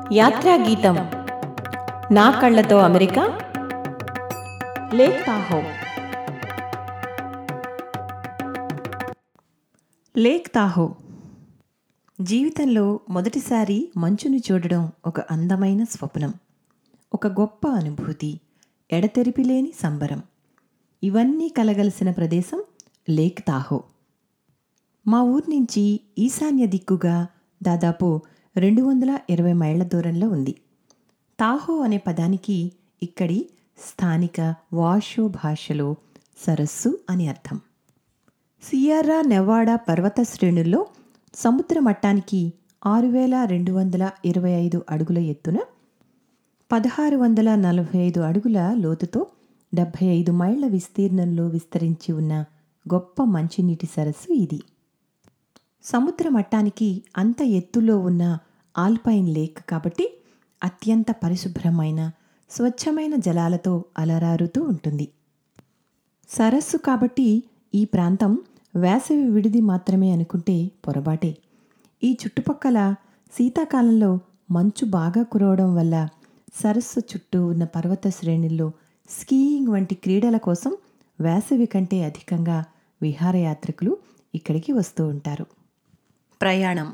యాత్రా గీతం నా కళ్ళతో America lake Tahoe lake Tahoe జీవితంలో మొదటిసారి మంచుని చూడడం ఒక అందమైన స్వప్నం ఒక గొప్ప అనుభూతి ఎడతెరిపిలేని సంబరం ఇవన్నీ కలగలిసిన ప్రదేశం లేక్ తాహో మా ఊరి నుంచి ఈశాన్య దిక్కుగా దాదాపు రెండు వందల ఇరవై మైళ్ళ దూరంలో ఉంది తాహో అనే పదానికి ఇక్కడి స్థానిక వాషో భాషలో సరస్సు అని అర్థం సియర్రా నెవాడా పర్వత శ్రేణుల్లో సముద్ర మట్టానికి ఆరు వేల రెండు వందల ఇరవై ఐదు అడుగుల ఎత్తున పదహారు వందల నలభై ఐదు అడుగుల లోతుతో డెబ్భై ఐదు మైళ్ళ విస్తీర్ణంలో విస్తరించి ఉన్న గొప్ప మంచినీటి సరస్సు ఇది సముద్ర మట్టానికి అంత ఎత్తులో ఉన్న ఆల్పైన్ లేక్ కాబట్టి అత్యంత పరిశుభ్రమైన స్వచ్ఛమైన జలాలతో అలరారుతూ ఉంటుంది సరస్సు కాబట్టి ఈ ప్రాంతం వేసవి విడిది మాత్రమే అనుకుంటే పొరపాటే ఈ చుట్టుపక్కల శీతాకాలంలో మంచు బాగా కురవడం వల్ల సరస్సు చుట్టూ ఉన్న పర్వత శ్రేణుల్లో స్కీయింగ్ వంటి క్రీడల కోసం వేసవి కంటే అధికంగా విహారయాత్రికులు ఇక్కడికి వస్తూ ఉంటారు ప్రయాణం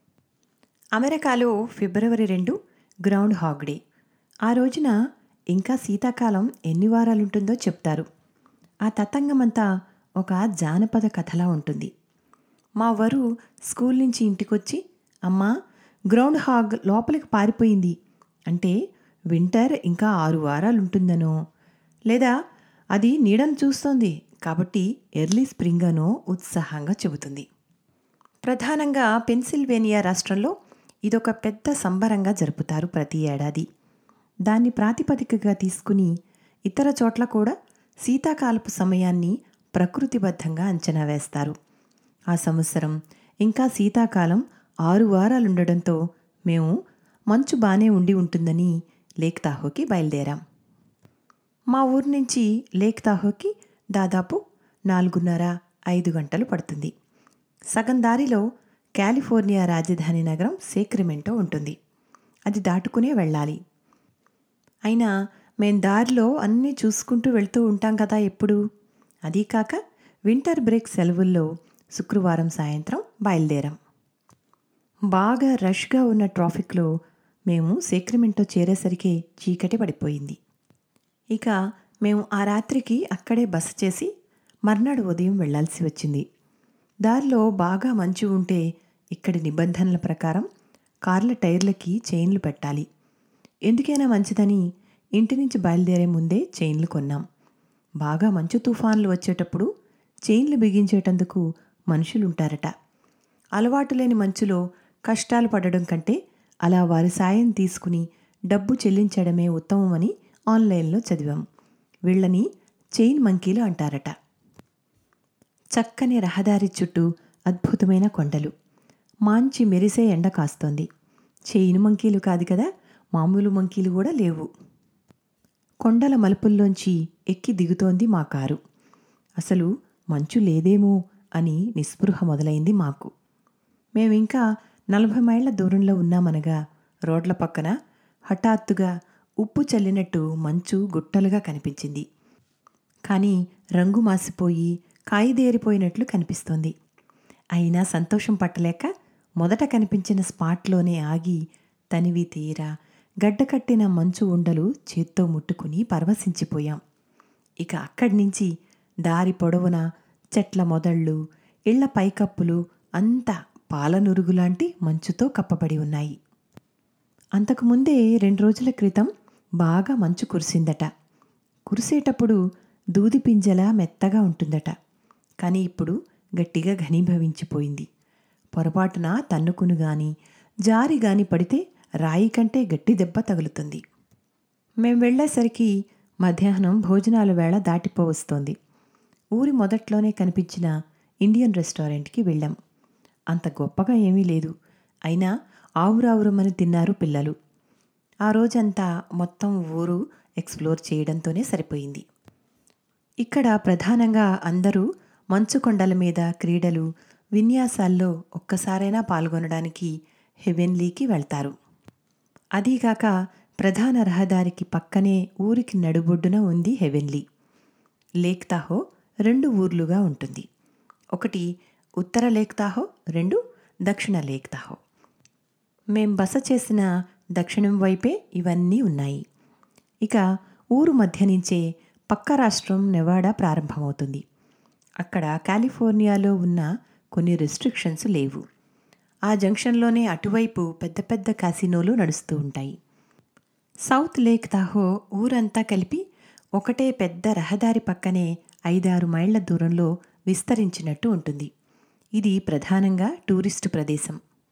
అమెరికాలో ఫిబ్రవరి రెండు గ్రౌండ్ హాగ్ డే ఆ రోజున ఇంకా శీతాకాలం ఎన్ని వారాలు ఉంటుందో చెప్తారు ఆ తతంగమంతా ఒక జానపద కథలా ఉంటుంది మా వరు స్కూల్ నుంచి ఇంటికొచ్చి అమ్మా గ్రౌండ్ హాగ్ లోపలికి పారిపోయింది అంటే వింటర్ ఇంకా ఆరు వారాలు ఉంటుందనో లేదా అది నీడను చూస్తోంది కాబట్టి ఎర్లీ స్ప్రింగ్ అనో ఉత్సాహంగా చెబుతుంది ప్రధానంగా పెన్సిల్వేనియా రాష్ట్రంలో ఇదొక పెద్ద సంబరంగా జరుపుతారు ప్రతి ఏడాది దాన్ని ప్రాతిపదికగా తీసుకుని ఇతర చోట్ల కూడా శీతాకాలపు సమయాన్ని ప్రకృతిబద్ధంగా అంచనా వేస్తారు ఆ సంవత్సరం ఇంకా శీతాకాలం ఆరు వారాలుండడంతో మేము మంచు బానే ఉండి ఉంటుందని లేక్ తాహోకి బయలుదేరాం మా ఊరు నుంచి లేక్ తాహోకి దాదాపు నాలుగున్నర ఐదు గంటలు పడుతుంది సగం దారిలో కాలిఫోర్నియా రాజధాని నగరం సేక్రిమెంటో ఉంటుంది అది దాటుకునే వెళ్ళాలి అయినా మేం దారిలో అన్నీ చూసుకుంటూ వెళ్తూ ఉంటాం కదా ఎప్పుడు అదీ కాక వింటర్ బ్రేక్ సెలవుల్లో శుక్రవారం సాయంత్రం బయలుదేరాం బాగా రష్గా ఉన్న ట్రాఫిక్లో మేము సేక్రిమెంటో చేరేసరికి చీకటి పడిపోయింది ఇక మేము ఆ రాత్రికి అక్కడే బస చేసి మర్నాడు ఉదయం వెళ్ళాల్సి వచ్చింది దారిలో బాగా మంచు ఉంటే ఇక్కడి నిబంధనల ప్రకారం కార్ల టైర్లకి చైన్లు పెట్టాలి ఎందుకైనా మంచిదని ఇంటి నుంచి బయలుదేరే ముందే చైన్లు కొన్నాం బాగా మంచు తుఫాన్లు వచ్చేటప్పుడు చైన్లు బిగించేటందుకు మనుషులుంటారట అలవాటు లేని మంచులో కష్టాలు పడడం కంటే అలా వారి సాయం తీసుకుని డబ్బు చెల్లించడమే ఉత్తమమని ఆన్లైన్లో చదివాం వీళ్ళని చైన్ మంకీలు అంటారట చక్కని రహదారి చుట్టూ అద్భుతమైన కొండలు మాంచి మెరిసే ఎండ కాస్తోంది చైన్ మంకీలు కాదు కదా మామూలు మంకీలు కూడా లేవు కొండల మలుపుల్లోంచి ఎక్కి దిగుతోంది మా కారు అసలు మంచు లేదేమో అని నిస్పృహ మొదలైంది మాకు మేమింకా నలభై మైళ్ళ దూరంలో ఉన్నామనగా రోడ్ల పక్కన హఠాత్తుగా ఉప్పు చల్లినట్టు మంచు గుట్టలుగా కనిపించింది కానీ రంగు మాసిపోయి కాయిదేరిపోయినట్లు కనిపిస్తోంది అయినా సంతోషం పట్టలేక మొదట కనిపించిన స్పాట్లోనే ఆగి తనివి తీరా గడ్డకట్టిన మంచు ఉండలు చేత్తో ముట్టుకుని పరవశించిపోయాం ఇక అక్కడి నుంచి దారి పొడవున చెట్ల మొదళ్ళు ఇళ్ల పైకప్పులు అంతా పాలనురుగులాంటి మంచుతో కప్పబడి ఉన్నాయి అంతకుముందే రెండు రోజుల క్రితం బాగా మంచు కురిసిందట కురిసేటప్పుడు దూది పింజలా మెత్తగా ఉంటుందట కానీ ఇప్పుడు గట్టిగా ఘనీభవించిపోయింది పొరపాటున తన్నుకును గాని జారి గాని పడితే రాయి కంటే గట్టి దెబ్బ తగులుతుంది మేం వెళ్ళేసరికి మధ్యాహ్నం భోజనాల వేళ దాటిపోవస్తోంది ఊరి మొదట్లోనే కనిపించిన ఇండియన్ రెస్టారెంట్కి వెళ్ళాం అంత గొప్పగా ఏమీ లేదు అయినా ఆవురావురమని తిన్నారు పిల్లలు ఆ రోజంతా మొత్తం ఊరు ఎక్స్ప్లోర్ చేయడంతోనే సరిపోయింది ఇక్కడ ప్రధానంగా అందరూ మంచు కొండల మీద క్రీడలు విన్యాసాల్లో ఒక్కసారైనా పాల్గొనడానికి హెవెన్లీకి వెళ్తారు అదీగాక ప్రధాన రహదారికి పక్కనే ఊరికి నడుబొడ్డున ఉంది హెవెన్లీ లేక్ తాహో రెండు ఊర్లుగా ఉంటుంది ఒకటి ఉత్తర లేక్ తాహో రెండు దక్షిణ లేక్ తాహో మేం బస చేసిన దక్షిణం వైపే ఇవన్నీ ఉన్నాయి ఇక ఊరు మధ్య నుంచే పక్క రాష్ట్రం నెవాడా ప్రారంభమవుతుంది అక్కడ కాలిఫోర్నియాలో ఉన్న కొన్ని రెస్ట్రిక్షన్స్ లేవు ఆ జంక్షన్లోనే అటువైపు పెద్ద పెద్ద కాసినోలు నడుస్తూ ఉంటాయి సౌత్ లేక్ తాహో ఊరంతా కలిపి ఒకటే పెద్ద రహదారి పక్కనే ఐదారు మైళ్ల దూరంలో విస్తరించినట్టు ఉంటుంది ఇది ప్రధానంగా టూరిస్టు ప్రదేశం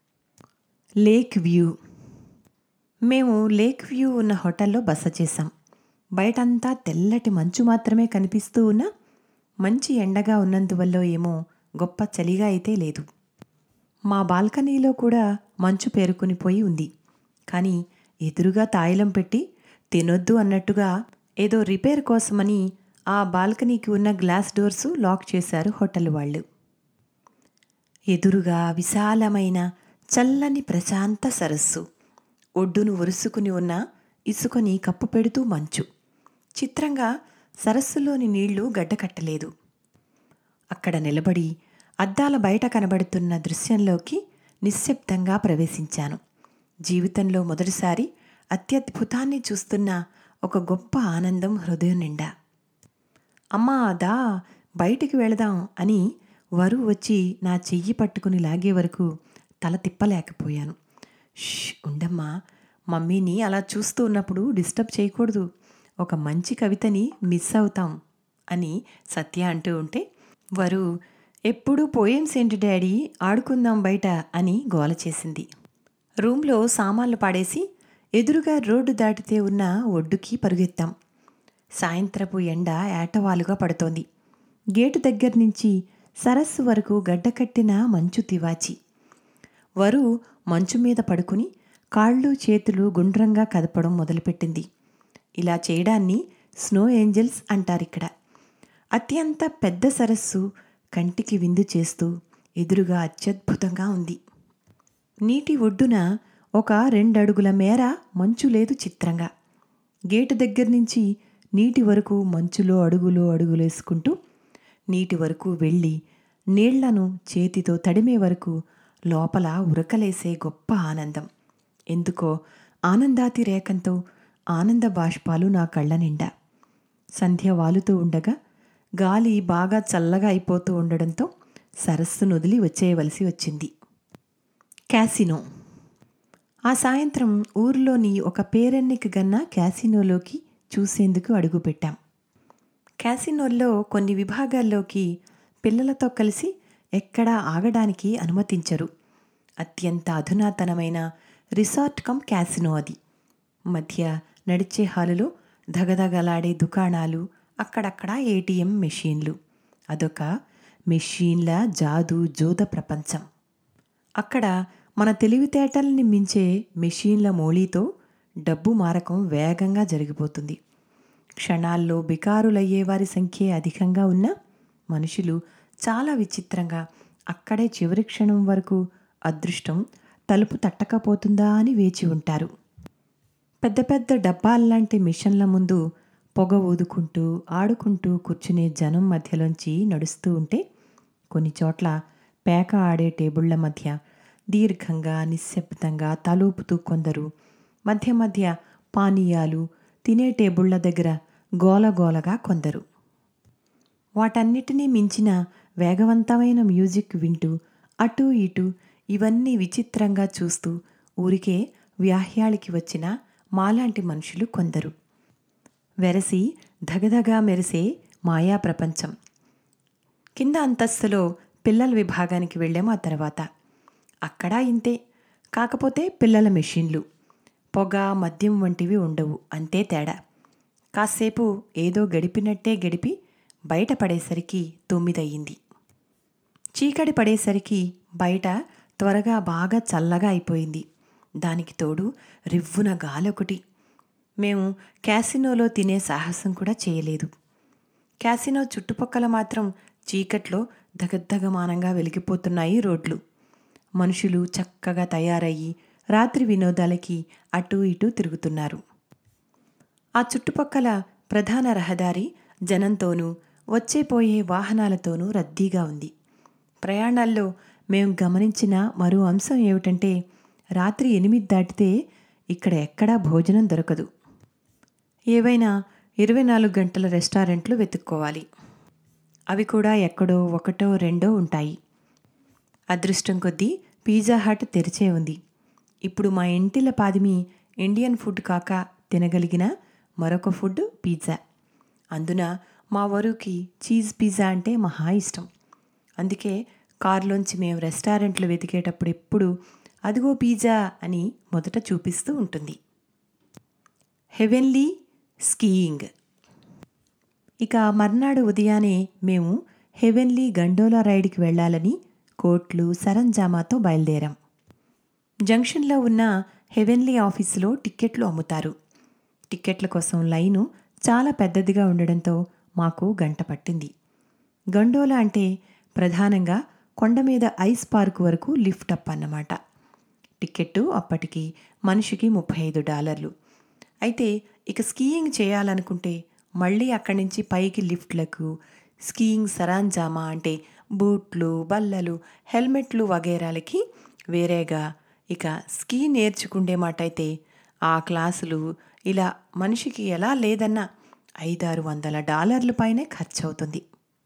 లేక్ వ్యూ మేము లేక్ వ్యూ ఉన్న హోటల్లో బస చేశాం బయటంతా తెల్లటి మంచు మాత్రమే కనిపిస్తూ ఉన్నా మంచి ఎండగా ఉన్నందువల్ల ఏమో గొప్ప చలిగా అయితే లేదు మా బాల్కనీలో కూడా మంచు పేరుకునిపోయి ఉంది కానీ ఎదురుగా తాయిలం పెట్టి తినొద్దు అన్నట్టుగా ఏదో రిపేర్ కోసమని ఆ బాల్కనీకి ఉన్న గ్లాస్ డోర్సు లాక్ చేశారు హోటల్ వాళ్ళు ఎదురుగా విశాలమైన చల్లని ప్రశాంత సరస్సు ఒడ్డును ఒరుసుకుని ఉన్న ఇసుకని కప్పు పెడుతూ మంచు చిత్రంగా సరస్సులోని నీళ్లు గడ్డకట్టలేదు అక్కడ నిలబడి అద్దాల బయట కనబడుతున్న దృశ్యంలోకి నిశ్శబ్దంగా ప్రవేశించాను జీవితంలో మొదటిసారి అత్యద్భుతాన్ని చూస్తున్న ఒక గొప్ప ఆనందం హృదయం నిండా అమ్మా దా బయటికి వెళదాం అని వరు వచ్చి నా చెయ్యి పట్టుకుని లాగే వరకు తల తిప్పలేకపోయాను ష్ ఉండమ్మా మమ్మీని అలా చూస్తూ ఉన్నప్పుడు డిస్టర్బ్ చేయకూడదు ఒక మంచి కవితని మిస్ అవుతాం అని సత్య అంటూ ఉంటే వరు ఎప్పుడూ పోయేమ్స్ ఏంటి డాడీ ఆడుకుందాం బయట అని గోల చేసింది రూమ్లో సామాన్లు పాడేసి ఎదురుగా రోడ్డు దాటితే ఉన్న ఒడ్డుకి పరుగెత్తాం సాయంత్రపు ఎండ ఏటవాలుగా పడుతోంది గేటు దగ్గర నుంచి సరస్సు వరకు గడ్డకట్టిన మంచు తివాచి వరు మంచు మీద పడుకుని కాళ్ళు చేతులు గుండ్రంగా కదపడం మొదలుపెట్టింది ఇలా చేయడాన్ని స్నో ఏంజల్స్ అంటారిక్కడ అత్యంత పెద్ద సరస్సు కంటికి విందు చేస్తూ ఎదురుగా అత్యద్భుతంగా ఉంది నీటి ఒడ్డున ఒక రెండడుగుల మేర మంచు లేదు చిత్రంగా గేటు దగ్గర నుంచి నీటి వరకు మంచులో అడుగులో అడుగులేసుకుంటూ నీటి వరకు వెళ్ళి నీళ్లను చేతితో తడిమే వరకు లోపల ఉరకలేసే గొప్ప ఆనందం ఎందుకో ఆనందాతిరేకంతో ఆనంద బాష్పాలు నా కళ్ళ నిండా సంధ్య వాలుతూ ఉండగా గాలి బాగా చల్లగా అయిపోతూ ఉండడంతో సరస్సును వదిలి వచ్చేయవలసి వచ్చింది క్యాసినో ఆ సాయంత్రం ఊర్లోని ఒక పేరెన్నిక గన్న క్యాసినోలోకి చూసేందుకు అడుగుపెట్టాం క్యాసినోల్లో కొన్ని విభాగాల్లోకి పిల్లలతో కలిసి ఎక్కడా ఆగడానికి అనుమతించరు అత్యంత అధునాతనమైన రిసార్ట్ కమ్ క్యాసినో అది మధ్య నడిచే హాలులో ధగధగలాడే దుకాణాలు అక్కడక్కడ ఏటీఎం మెషీన్లు అదొక మెషీన్ల జాదు జోద ప్రపంచం అక్కడ మన తెలివితేటల్ని మించే మెషీన్ల మోళీతో డబ్బు మారకం వేగంగా జరిగిపోతుంది క్షణాల్లో బికారులయ్యే వారి సంఖ్యే అధికంగా ఉన్న మనుషులు చాలా విచిత్రంగా అక్కడే చివరి క్షణం వరకు అదృష్టం తలుపు తట్టకపోతుందా అని వేచి ఉంటారు పెద్ద పెద్ద డబ్బాల్లాంటి మిషన్ల ముందు పొగ ఊదుకుంటూ ఆడుకుంటూ కూర్చునే జనం మధ్యలోంచి నడుస్తూ ఉంటే కొన్ని చోట్ల పేక ఆడే టేబుళ్ల మధ్య దీర్ఘంగా నిశ్శబ్దంగా తలూపుతూ కొందరు మధ్య మధ్య పానీయాలు తినే టేబుళ్ల దగ్గర గోలగోలగా కొందరు వాటన్నిటినీ మించిన వేగవంతమైన మ్యూజిక్ వింటూ అటూ ఇటూ ఇవన్నీ విచిత్రంగా చూస్తూ ఊరికే వ్యాహ్యాళికి వచ్చిన మాలాంటి మనుషులు కొందరు వెరసి ధగధగా మెరిసే మాయా ప్రపంచం కింద అంతస్తులో పిల్లల విభాగానికి వెళ్ళాము ఆ తర్వాత అక్కడ ఇంతే కాకపోతే పిల్లల మెషిన్లు పొగ మద్యం వంటివి ఉండవు అంతే తేడా కాసేపు ఏదో గడిపినట్టే గడిపి బయట పడేసరికి తొమ్మిదయ్యింది చీకటి పడేసరికి బయట త్వరగా బాగా చల్లగా అయిపోయింది దానికి తోడు రివ్వున గాలొకటి మేము క్యాసినోలో తినే సాహసం కూడా చేయలేదు క్యాసినో చుట్టుపక్కల మాత్రం చీకట్లో దగద్దగమానంగా వెలిగిపోతున్నాయి రోడ్లు మనుషులు చక్కగా తయారయ్యి రాత్రి వినోదాలకి అటూ ఇటూ తిరుగుతున్నారు ఆ చుట్టుపక్కల ప్రధాన రహదారి జనంతోనూ వచ్చేపోయే వాహనాలతోనూ రద్దీగా ఉంది ప్రయాణాల్లో మేము గమనించిన మరో అంశం ఏమిటంటే రాత్రి ఎనిమిది దాటితే ఇక్కడ ఎక్కడా భోజనం దొరకదు ఏవైనా ఇరవై నాలుగు గంటల రెస్టారెంట్లు వెతుక్కోవాలి అవి కూడా ఎక్కడో ఒకటో రెండో ఉంటాయి అదృష్టం కొద్దీ పిజ్జా హట్ తెరిచే ఉంది ఇప్పుడు మా ఇంటిల పాదిమి ఇండియన్ ఫుడ్ కాక తినగలిగిన మరొక ఫుడ్ పిజ్జా అందున మా వరుకి చీజ్ పిజ్జా అంటే మహా ఇష్టం అందుకే కారులోంచి మేము రెస్టారెంట్లు వెతికేటప్పుడు ఎప్పుడు అదిగో పిజ్జా అని మొదట చూపిస్తూ ఉంటుంది హెవెన్లీ స్కీయింగ్ ఇక మర్నాడు ఉదయాన్నే మేము హెవెన్లీ గండోలా రైడ్కి వెళ్ళాలని కోట్లు సరంజామాతో బయలుదేరాం జంక్షన్లో ఉన్న హెవెన్లీ ఆఫీసులో టిక్కెట్లు అమ్ముతారు టిక్కెట్ల కోసం లైను చాలా పెద్దదిగా ఉండడంతో మాకు గంట పట్టింది గండోలా అంటే ప్రధానంగా కొండ మీద ఐస్ పార్క్ వరకు లిఫ్ట్ అప్ అన్నమాట టిక్కెట్టు అప్పటికి మనిషికి ముప్పై ఐదు డాలర్లు అయితే ఇక స్కీయింగ్ చేయాలనుకుంటే మళ్ళీ అక్కడి నుంచి పైకి లిఫ్ట్లకు స్కీయింగ్ సరాంజామా అంటే బూట్లు బల్లలు హెల్మెట్లు వగేరాలకి వేరేగా ఇక స్కీ నేర్చుకుండే మాట అయితే ఆ క్లాసులు ఇలా మనిషికి ఎలా లేదన్నా ఐదారు వందల డాలర్ల పైనే ఖర్చు అవుతుంది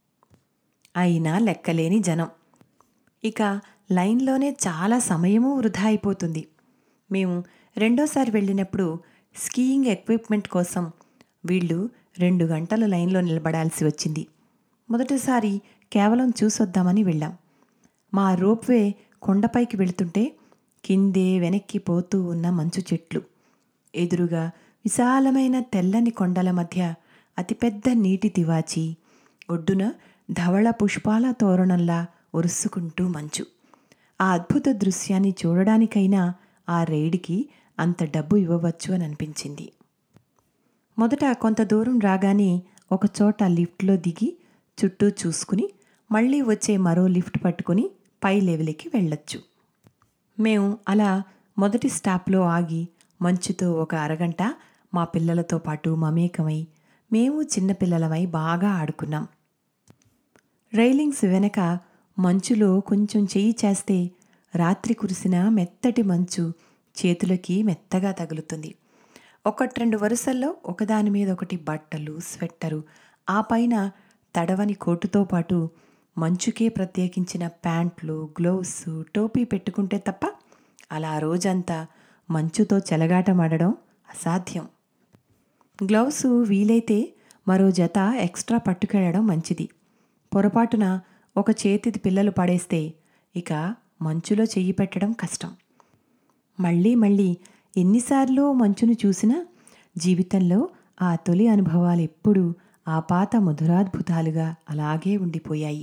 అయినా లెక్కలేని జనం ఇక లైన్లోనే చాలా సమయము వృధా అయిపోతుంది మేము రెండోసారి వెళ్ళినప్పుడు స్కీయింగ్ ఎక్విప్మెంట్ కోసం వీళ్ళు రెండు గంటల లైన్లో నిలబడాల్సి వచ్చింది మొదటిసారి కేవలం చూసొద్దామని వెళ్ళాం మా రోప్వే కొండపైకి వెళుతుంటే కిందే వెనక్కి పోతూ ఉన్న మంచు చెట్లు ఎదురుగా విశాలమైన తెల్లని కొండల మధ్య అతిపెద్ద నీటి తివాచి ఒడ్డున ధవళ పుష్పాల తోరణంలా ఒరుసుకుంటూ మంచు ఆ అద్భుత దృశ్యాన్ని చూడడానికైనా ఆ రైడ్కి అంత డబ్బు ఇవ్వవచ్చు అని అనిపించింది మొదట కొంత దూరం రాగానే ఒక చోట లిఫ్ట్లో దిగి చుట్టూ చూసుకుని మళ్ళీ వచ్చే మరో లిఫ్ట్ పట్టుకుని పై లెవెల్కి వెళ్ళొచ్చు మేము అలా మొదటి స్టాప్లో ఆగి మంచుతో ఒక అరగంట మా పిల్లలతో పాటు మమేకమై మేము చిన్నపిల్లలమై బాగా ఆడుకున్నాం రైలింగ్స్ వెనక మంచులో కొంచెం చెయ్యి చేస్తే రాత్రి కురిసిన మెత్తటి మంచు చేతులకి మెత్తగా తగులుతుంది ఒకటి రెండు వరుసల్లో ఒకదాని మీద ఒకటి బట్టలు స్వెట్టరు ఆ పైన తడవని కోటుతో పాటు మంచుకే ప్రత్యేకించిన ప్యాంట్లు గ్లోవ్స్ టోపీ పెట్టుకుంటే తప్ప అలా రోజంతా మంచుతో చెలగాటమాడడం అసాధ్యం గ్లౌస్ వీలైతే మరో జత ఎక్స్ట్రా పట్టుకెళ్ళడం మంచిది పొరపాటున ఒక చేతిది పిల్లలు పడేస్తే ఇక మంచులో చెయ్యి పెట్టడం కష్టం మళ్ళీ మళ్ళీ ఎన్నిసార్లు మంచును చూసినా జీవితంలో ఆ తొలి అనుభవాలు ఎప్పుడూ ఆ పాత మధురాద్భుతాలుగా అలాగే ఉండిపోయాయి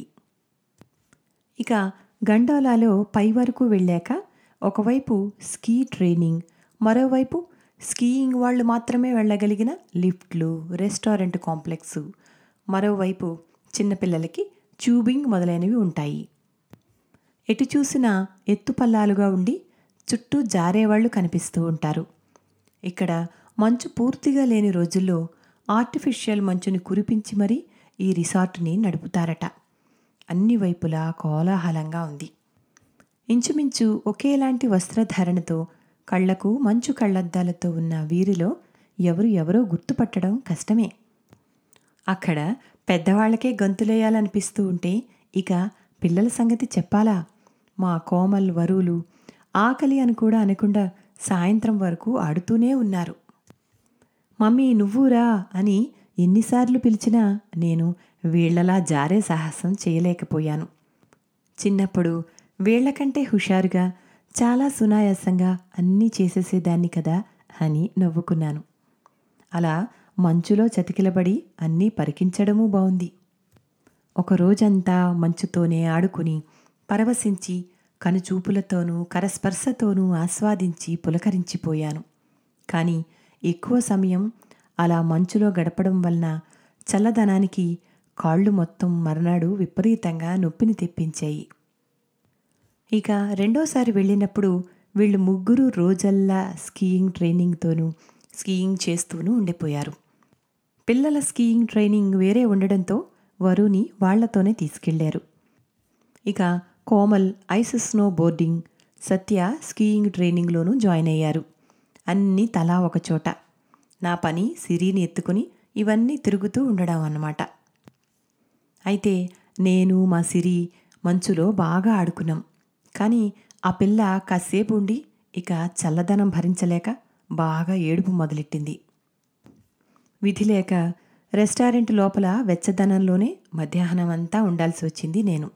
ఇక గండోలాలో పై వరకు వెళ్ళాక ఒకవైపు స్కీ ట్రైనింగ్ మరోవైపు స్కీయింగ్ వాళ్ళు మాత్రమే వెళ్ళగలిగిన లిఫ్ట్లు రెస్టారెంట్ కాంప్లెక్స్ మరోవైపు చిన్నపిల్లలకి ట్యూబింగ్ మొదలైనవి ఉంటాయి ఎటు చూసినా ఎత్తుపల్లాలుగా ఉండి చుట్టూ జారేవాళ్లు కనిపిస్తూ ఉంటారు ఇక్కడ మంచు పూర్తిగా లేని రోజుల్లో ఆర్టిఫిషియల్ మంచుని కురిపించి మరీ ఈ రిసార్ట్ని నడుపుతారట అన్ని వైపులా కోలాహలంగా ఉంది ఇంచుమించు ఒకేలాంటి వస్త్రధారణతో కళ్లకు మంచు కళ్ళద్దాలతో ఉన్న వీరిలో ఎవరు ఎవరో గుర్తుపట్టడం కష్టమే అక్కడ పెద్దవాళ్లకే గంతులేయాలనిపిస్తూ ఉంటే ఇక పిల్లల సంగతి చెప్పాలా మా కోమల్ వరువులు ఆకలి అని కూడా అనకుండా సాయంత్రం వరకు ఆడుతూనే ఉన్నారు మమ్మీ నువ్వురా అని ఎన్నిసార్లు పిలిచినా నేను వీళ్లలా జారే సాహసం చేయలేకపోయాను చిన్నప్పుడు వీళ్లకంటే హుషారుగా చాలా సునాయాసంగా అన్నీ చేసేసేదాన్ని కదా అని నవ్వుకున్నాను అలా మంచులో చతికిలబడి అన్నీ పరికించడమూ బావుంది ఒక రోజంతా మంచుతోనే ఆడుకుని పరవశించి కనుచూపులతోనూ కరస్పర్శతోనూ ఆస్వాదించి పులకరించిపోయాను కానీ ఎక్కువ సమయం అలా మంచులో గడపడం వలన చల్లదనానికి కాళ్ళు మొత్తం మర్నాడు విపరీతంగా నొప్పిని తెప్పించాయి ఇక రెండోసారి వెళ్ళినప్పుడు వీళ్ళు ముగ్గురు రోజల్లా స్కీయింగ్ ట్రైనింగ్తోనూ స్కీయింగ్ చేస్తూనూ ఉండిపోయారు పిల్లల స్కీయింగ్ ట్రైనింగ్ వేరే ఉండడంతో వరుని వాళ్లతోనే తీసుకెళ్లారు ఇక Komal ice snow boarding Satya skiing ట్రైనింగ్లోనూ జాయిన్ అయ్యారు అన్నీ తలా ఒక చోట నా పని సిరిని ఎత్తుకుని ఇవన్నీ తిరుగుతూ ఉండడం అన్నమాట అయితే నేను మా సిరి మంచులో బాగా ఆడుకున్నాం కానీ ఆ పిల్ల కాసేపు ఉండి ఇక చల్లదనం భరించలేక బాగా ఏడుపు మొదలెట్టింది విధి లేక రెస్టారెంట్ లోపల వెచ్చదనంలోనే మధ్యాహ్నం అంతా ఉండాల్సి వచ్చింది నేను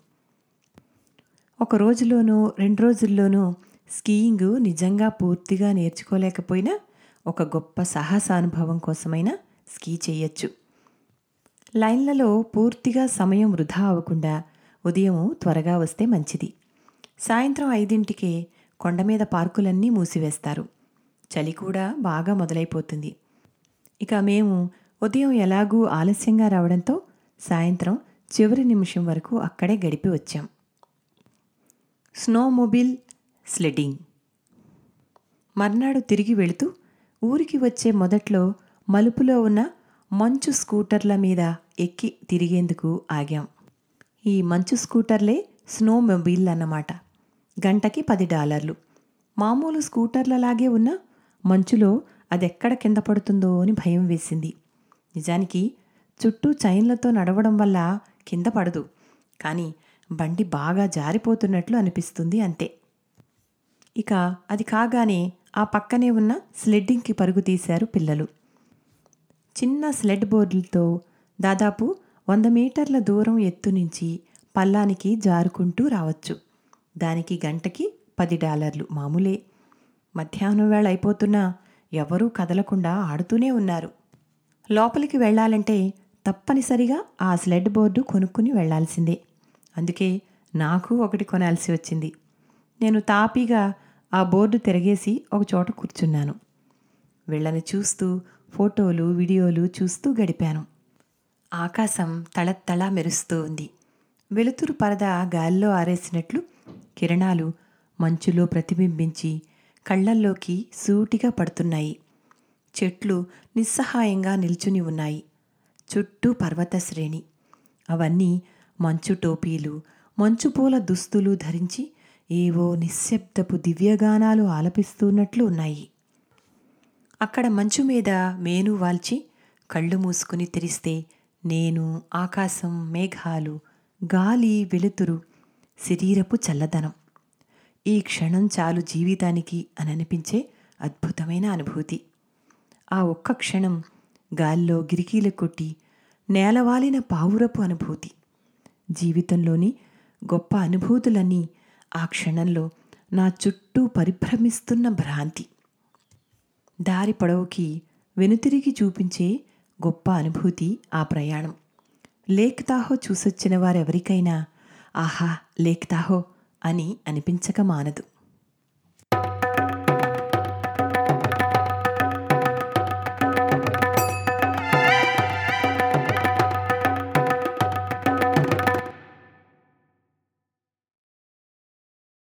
ఒక రోజులోనో రెండు రోజుల్లోనూ స్కీయింగ్ నిజంగా పూర్తిగా నేర్చుకోలేకపోయినా ఒక గొప్ప సాహసానుభవం కోసమైనా స్కీ చేయొచ్చు లైన్లలో పూర్తిగా సమయం వృధా అవ్వకుండా ఉదయం త్వరగా వస్తే మంచిది సాయంత్రం ఐదింటికే కొండ మీద పార్కులన్నీ మూసివేస్తారు చలి కూడా బాగా మొదలైపోతుంది ఇక మేము ఉదయం ఎలాగూ ఆలస్యంగా రావడంతో సాయంత్రం చివరి నిమిషం వరకు అక్కడే గడిపి వచ్చాం స్నోమొబిల్ స్లెడ్డింగ్ మర్నాడు తిరిగి వెళుతూ ఊరికి వచ్చే మొదట్లో మలుపులో ఉన్న మంచు స్కూటర్ల మీద ఎక్కి తిరిగేందుకు ఆగాం ఈ మంచు స్కూటర్లే స్నోమొబిల్ అన్నమాట గంటకి పది డాలర్లు మామూలు స్కూటర్లలాగే ఉన్న మంచులో అదెక్కడ కింద పడుతుందో అని భయం వేసింది నిజానికి చుట్టూ చైన్లతో నడవడం వల్ల కింద పడదు కానీ బండి బాగా జారిపోతున్నట్లు అనిపిస్తుంది అంతే ఇక అది కాగానే ఆ పక్కనే ఉన్న స్లెడ్డింగ్కి పరుగు తీశారు పిల్లలు చిన్న స్లెడ్ బోర్డులతో దాదాపు వంద మీటర్ల దూరం ఎత్తు నుంచి పల్లానికి జారుకుంటూ రావచ్చు దానికి గంటకి పది డాలర్లు మామూలే మధ్యాహ్నం వేళ అయిపోతున్నా ఎవరూ కదలకుండా ఆడుతూనే ఉన్నారు లోపలికి వెళ్ళాలంటే తప్పనిసరిగా ఆ స్లెడ్ బోర్డు కొనుక్కుని వెళ్ళాల్సిందే అందుకే నాకు ఒకటి కొనాల్సి వచ్చింది నేను తాపీగా ఆ బోర్డు తిరగేసి ఒక చోట కూర్చున్నాను వీళ్ళని చూస్తూ ఫోటోలు వీడియోలు చూస్తూ గడిపాను ఆకాశం తళతళ మెరుస్తూ ఉంది వెలుతురు పరద గాల్లో ఆరేసినట్లు కిరణాలు మంచులో ప్రతిబింబించి కళ్ళల్లోకి సూటిగా పడుతున్నాయి చెట్లు నిస్సహాయంగా నిల్చుని ఉన్నాయి చుట్టూ పర్వత శ్రేణి అవన్నీ మంచు టోపీలు మంచుపూల దుస్తులు ధరించి ఏవో నిశ్శబ్దపు దివ్యగానాలు ఆలపిస్తున్నట్లు ఉన్నాయి అక్కడ మంచు మీద మేను వాల్చి కళ్ళు మూసుకుని తెరిస్తే నేను ఆకాశం మేఘాలు గాలి వెలుతురు శరీరపు చల్లదనం ఈ క్షణం చాలు జీవితానికి అని అనిపించే అద్భుతమైన అనుభూతి ఆ ఒక్క క్షణం గాల్లో గిరికీలు కొట్టి నేలవాలిన పావురపు అనుభూతి జీవితంలోని గొప్ప అనుభూతులన్నీ ఆ క్షణంలో నా చుట్టూ పరిభ్రమిస్తున్న భ్రాంతి దారి పొడవుకి వెనుతిరిగి చూపించే గొప్ప అనుభూతి ఆ ప్రయాణం లేక్ తాహో చూసొచ్చిన వారెవరికైనా ఆహా లేక్ తాహో అని అనిపించక మానదు